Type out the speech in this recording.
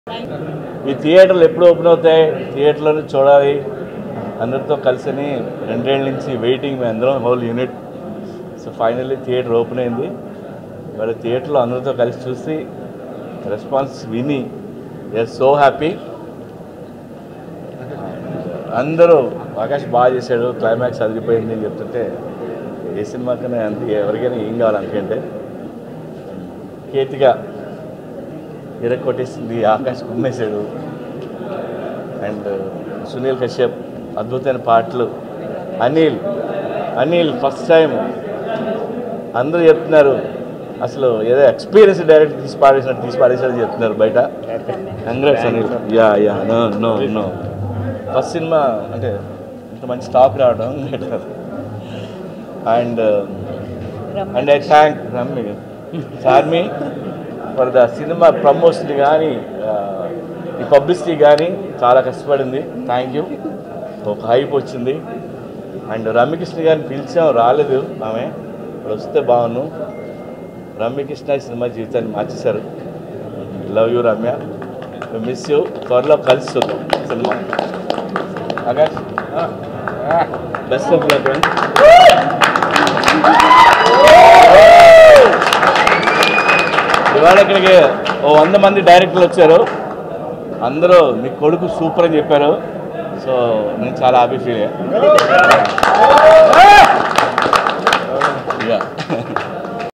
ఈ థియేటర్లు ఎప్పుడు ఓపెన్ అవుతాయి థియేటర్లను చూడాలి అందరితో కలిసిని రెండేళ్ళ నుంచి వెయిటింగ్ మేము అందరం whole unit so finally theatre open అయింది ఇవాళ థియేటర్లో అందరితో కలిసి చూసి రెస్పాన్స్ విని ఆర్ సో హ్యాపీ అందరూ ఆకాష్ బాగా చేశాడు క్లైమాక్స్ అదిరిపోయింది అని చెప్తుంటే ఏ సినిమా కన్నా అంత ఎవరికైనా ఏం కావాలి అనుకంటే కేతిగా ఇర కొట్టేసింది ఆకాష్ కుమ్మేశాడు అండ్ సునీల్ కశ్యప్ అద్భుతమైన పాటలు అనిల్ అనిల్ ఫస్ట్ టైం అందరూ చెప్తున్నారు అసలు ఏదో ఎక్స్పీరియన్స్ డైరెక్ట్ తీసి పాడేసినట్టు తీసి పాడేసినట్టు చెప్తున్నారు బయట congrats Anil yeah yeah no no no first cinema అంటే ఇంత మంచి టాక్ రావడం అండ్ అండ్ ఐ థ్యాంక్ రమ్మి Charmi for the cinema promotion కానీ ఈ పబ్లిసిటీ కానీ చాలా కష్టపడింది థ్యాంక్ యూ ఒక హైప్ వచ్చింది అండ్ రమ్యకృష్ణ గారిని పిలిచాం రాలేదు ఆమె ఇప్పుడు వస్తే బాగున్నాను రమ్యకృష్ణ ఈ సినిమా జీవితాన్ని మార్చేశారు love you Ramya miss you త్వరలో కలిసి చూద్దాం cinema Akash best of luck ఇవాళ ఇక్కడికి ఓ వంద మంది డైరెక్టర్లు వచ్చారు అందరూ మీ కొడుకు సూపర్ అని చెప్పారు సో నేను చాలా హ్యాపీ ఫీల్ అయ్యా